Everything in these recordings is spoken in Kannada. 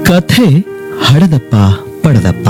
ಕಥೆ ಹಡದಪ್ಪ ಪಡದಪ್ಪ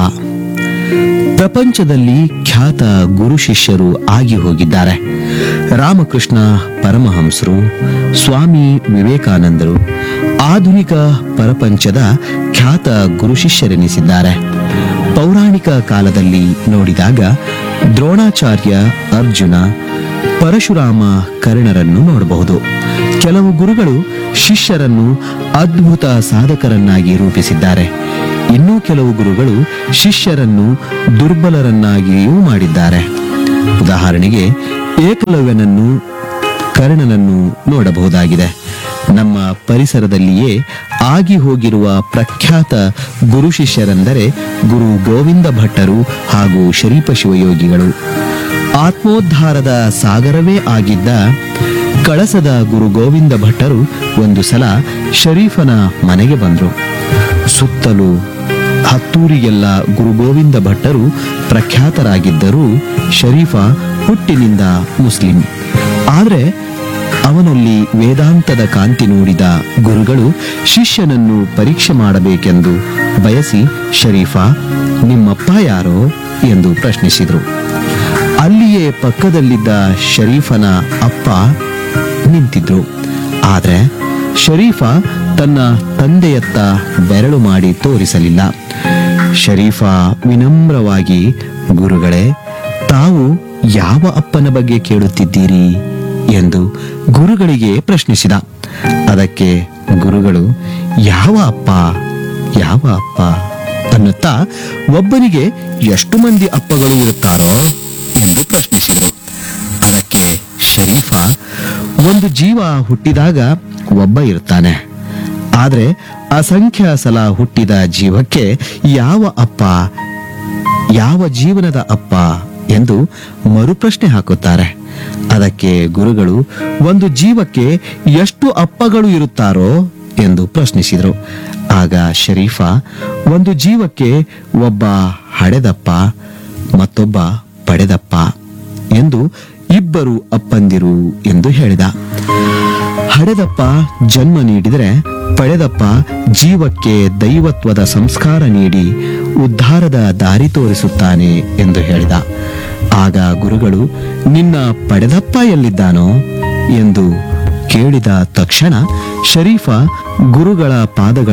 ಪ್ರಪಂಚದಲ್ಲಿ ಖ್ಯಾತ ಗುರು ಶಿಷ್ಯರು ಆಗಿ ಹೋಗಿದ್ದಾರೆ ರಾಮಕೃಷ್ಣ ಪರಮಹಂಸರು ಸ್ವಾಮಿ ವಿವೇಕಾನಂದರು ಆಧುನಿಕ ಪ್ರಪಂಚದ ಖ್ಯಾತ ಗುರು ಶಿಷ್ಯರೆನಿಸಿದ್ದಾರೆ ಪೌರಾಣಿಕ ಕಾಲದಲ್ಲಿ ನೋಡಿದಾಗ ದ್ರೋಣಾಚಾರ್ಯ ಅರ್ಜುನ ಪರಶುರಾಮ ಕರ್ಣರನ್ನು ನೋಡಬಹುದು ಕೆಲವು ಗುರುಗಳು ಶಿಷ್ಯರನ್ನು ಅದ್ಭುತ ಸಾಧಕರನ್ನಾಗಿ ರೂಪಿಸಿದ್ದಾರೆ ಇನ್ನೂ ಕೆಲವು ಗುರುಗಳು ಶಿಷ್ಯರನ್ನು ದುರ್ಬಲರನ್ನಾಗಿಯೂ ಮಾಡಿದ್ದಾರೆ ಉದಾಹರಣೆಗೆ ಏಕಲವ್ಯನನ್ನು ಕರ್ಣನನ್ನು ನೋಡಬಹುದಾಗಿದೆ ನಮ್ಮ ಪರಿಸರದಲ್ಲಿಯೇ ಆಗಿ ಹೋಗಿರುವ ಪ್ರಖ್ಯಾತ ಗುರು ಶಿಷ್ಯರೆಂದರೆ ಗುರು ಗೋವಿಂದ ಭಟ್ಟರು ಹಾಗೂ ಶರೀಪ ಶಿವಯೋಗಿಗಳು ಆತ್ಮೋದ್ಧಾರದ ಸಾಗರವೇ ಆಗಿದ್ದ ಕಳಸದ ಗುರು ಗೋವಿಂದ ಭಟ್ಟರು ಒಂದು ಸಲ ಶರೀಫನ ಮನೆಗೆ ಬಂದರು ಸುತ್ತಲೂ ಹತ್ತೂರಿಗೆಲ್ಲ ಗುರು ಗೋವಿಂದ ಭಟ್ಟರು ಪ್ರಖ್ಯಾತರಾಗಿದ್ದರೂ ಶರೀಫ ಹುಟ್ಟಿನಿಂದ ಮುಸ್ಲಿಂ ಆದರೆ ಅವನಲ್ಲಿ ವೇದಾಂತದ ಕಾಂತಿ ನೋಡಿದ ಗುರುಗಳು ಶಿಷ್ಯನನ್ನು ಪರೀಕ್ಷೆ ಮಾಡಬೇಕೆಂದು ಬಯಸಿ ಶರೀಫ ನಿಮ್ಮಪ್ಪ ಯಾರೋ ಎಂದು ಪ್ರಶ್ನಿಸಿದರು ಅಲ್ಲಿಯೇ ಪಕ್ಕದಲ್ಲಿದ್ದ ಶರೀಫನ ಅಪ್ಪ ನಿಂತಿದ್ರು ಆದ್ರೆ ಶರೀಫ ತನ್ನ ತಂದೆಯತ್ತ ಬೆರಳು ಮಾಡಿ ತೋರಿಸಲಿಲ್ಲ ಶರೀಫ ವಿನಮ್ರವಾಗಿ ಗುರುಗಳೇ ತಾವು ಯಾವ ಅಪ್ಪನ ಬಗ್ಗೆ ಕೇಳುತ್ತಿದ್ದೀರಿ ಎಂದು ಗುರುಗಳಿಗೆ ಪ್ರಶ್ನಿಸಿದ ಅದಕ್ಕೆ ಗುರುಗಳು ಯಾವ ಅಪ್ಪ ಯಾವ ಅಪ್ಪ ಅನ್ನುತ್ತಾ ಒಬ್ಬನಿಗೆ ಎಷ್ಟು ಮಂದಿ ಅಪ್ಪಗಳು ಇರುತ್ತಾರೋ ಎಂದು ಪ್ರಶ್ನಿಸಿದರು ಅದಕ್ಕೆ ಶರೀಫ ಒಂದು ಜೀವ ಹುಟ್ಟಿದಾಗ ಒಬ್ಬ ಇರ್ತಾನೆ ಆದ್ರೆ ಅಸಂಖ್ಯ ಸಲ ಹುಟ್ಟಿದ ಜೀವಕ್ಕೆ ಯಾವ ಅಪ್ಪ ಯಾವ ಜೀವನದ ಅಪ್ಪ ಎಂದು ಮರುಪ್ರಶ್ನೆ ಹಾಕುತ್ತಾರೆ ಅದಕ್ಕೆ ಗುರುಗಳು ಒಂದು ಜೀವಕ್ಕೆ ಎಷ್ಟು ಅಪ್ಪಗಳು ಇರುತ್ತಾರೋ ಎಂದು ಪ್ರಶ್ನಿಸಿದರು ಆಗ ಶರೀಫ ಒಂದು ಜೀವಕ್ಕೆ ಒಬ್ಬ ಹಡೆದಪ್ಪ ಮತ್ತೊಬ್ಬ ಪಡೆದಪ್ಪ ಎಂದು ಇಬ್ಬರು ಅಪ್ಪಂದಿರು ಎಂದು ಹೇಳಿದ ಹಡೆದಪ್ಪ ಜನ್ಮ ನೀಡಿದರೆ ಪಡೆದಪ್ಪ ಜೀವಕ್ಕೆ ದೈವತ್ವದ ಸಂಸ್ಕಾರ ನೀಡಿ ಉದ್ಧಾರದ ದಾರಿ ತೋರಿಸುತ್ತಾನೆ ಎಂದು ಹೇಳಿದ ಆಗ ಗುರುಗಳು ನಿನ್ನ ಪಡೆದಪ್ಪ ಎಲ್ಲಿದ್ದಾನೋ ಎಂದು ಕೇಳಿದ ತಕ್ಷಣ ಶರೀಫ ಗುರುಗಳ ಪಾದಗಳ